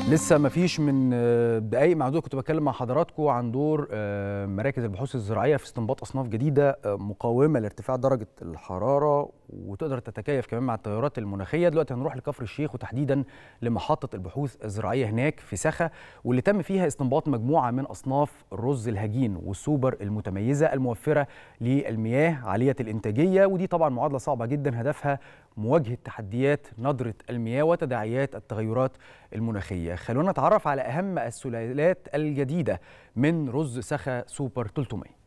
لسه ما فيش من آه، دقايق معدوده كنت بتكلم مع حضراتكم عن دور آه، مراكز البحوث الزراعيه في استنباط اصناف جديده آه، مقاومه لارتفاع درجه الحراره وتقدر تتكيف كمان مع التغيرات المناخيه دلوقتي هنروح لكفر الشيخ وتحديدا لمحطه البحوث الزراعيه هناك في سخا واللي تم فيها استنباط مجموعه من اصناف الرز الهجين والسوبر المتميزه الموفره للمياه عاليه الانتاجيه ودي طبعا معادله صعبه جدا هدفها مواجهه تحديات ندره المياه وتداعيات التغيرات المناخيه خلونا نتعرف على اهم السلالات الجديده من رز سخا سوبر 300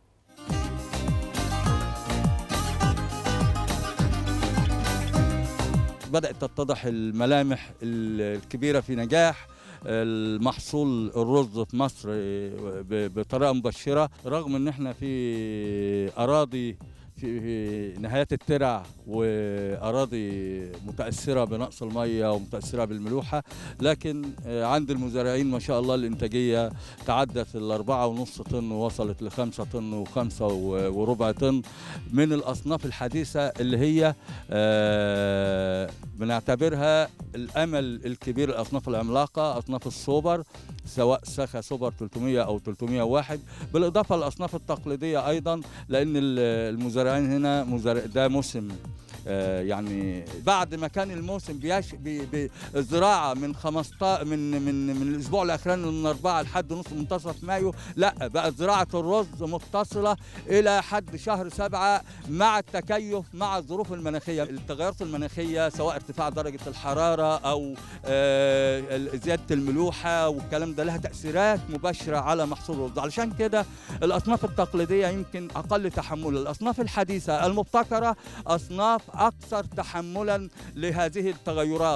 بدأت تتضح الملامح الكبيرة في نجاح المحصول الرز في مصر ب- بطريقة مبشرة رغم ان احنا في اراضي في نهايات الترع واراضي متاثره بنقص الميه ومتاثره بالملوحه لكن عند المزارعين ما شاء الله الانتاجيه تعدت الأربعة ونص طن ووصلت لخمسة طن وخمسة وربع طن من الأصناف الحديثة اللي هي آه، بنعتبرها الأمل الكبير الأصناف العملاقة أصناف السوبر سواء سخا سوبر 300 أو 301 بالإضافة للأصناف التقليدية أيضا لأن ال- المزارعين هنا مزارع ده موسم آه، يعني بعد ما كان الموسم بيش بي بي الزراعه من 15 من من من الاسبوع الاخراني من 4 لحد نص منتصف مايو لا بقت زراعه الرز متصله الى حد شهر سبعة مع التكيف مع الظروف المناخيه التغيرات المناخيه سواء ارتفاع درجه الحراره او آه، زياده الملوحه والكلام ده لها تاثيرات مباشره على محصول الرز علشان كده الاصناف التقليديه يمكن اقل تحملا الاصناف الحديثه المبتكره اصناف اكثر تحملا لهذه التغيرات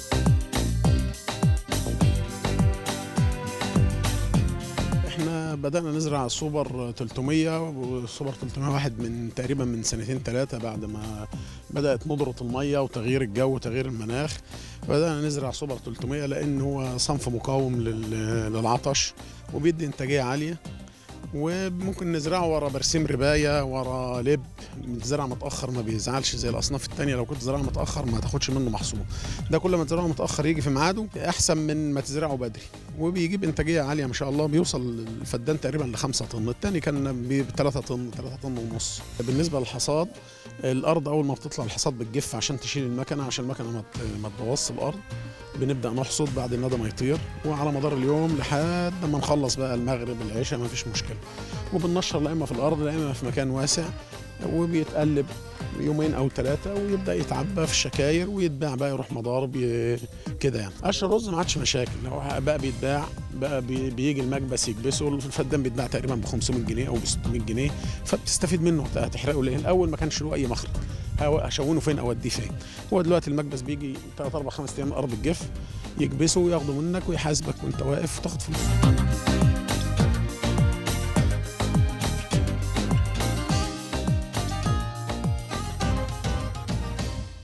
احنا بدأنا نزرع سوبر 300 وسوبر 301 من تقريبا من سنتين ثلاثة بعد ما بدأت ندرة المية وتغيير الجو وتغيير المناخ بدأنا نزرع سوبر 300 لأن هو صنف مقاوم لل- للعطش وبيدي إنتاجية عالية وممكن نزرعه ورا برسيم رباية ورا لب زرع متأخر ما بيزعلش زي الأصناف التانية لو كنت زرعه متأخر ما تاخدش منه محصول ده كل ما تزرعه متأخر يجي في ميعاده أحسن من ما تزرعه بدري وبيجيب انتاجيه عاليه ما شاء الله بيوصل الفدان تقريبا لخمسة طن الثاني كان بثلاثة طن ثلاثة طن ونص بالنسبه للحصاد الارض اول ما بتطلع الحصاد بتجف عشان تشيل المكنه عشان المكنه ما ت- ما تبوظش الارض بنبدا نحصد بعد الندى ما يطير وعلى مدار اليوم لحد ما نخلص بقى المغرب العشاء ما فيش مشكله وبننشر لا اما في الارض لا اما في مكان واسع وبيتقلب يومين او ثلاثه ويبدا يتعبى في الشكاير ويتباع بقى يروح مضارب ي- كده يعني قش الرز ما عادش مشاكل هو بقى بيتباع بقى بي- بيجي المكبس يكبسه الفدان بيتباع تقريبا ب 500 جنيه او ب 600 جنيه فبتستفيد منه هتحرقه ليه الاول ما كانش له اي مخرج هو- هشونه فين اوديه فين هو دلوقتي المكبس بيجي 3 4 5 ايام الارض الجف يكبسه وياخده منك ويحاسبك وانت واقف وتاخد فلوس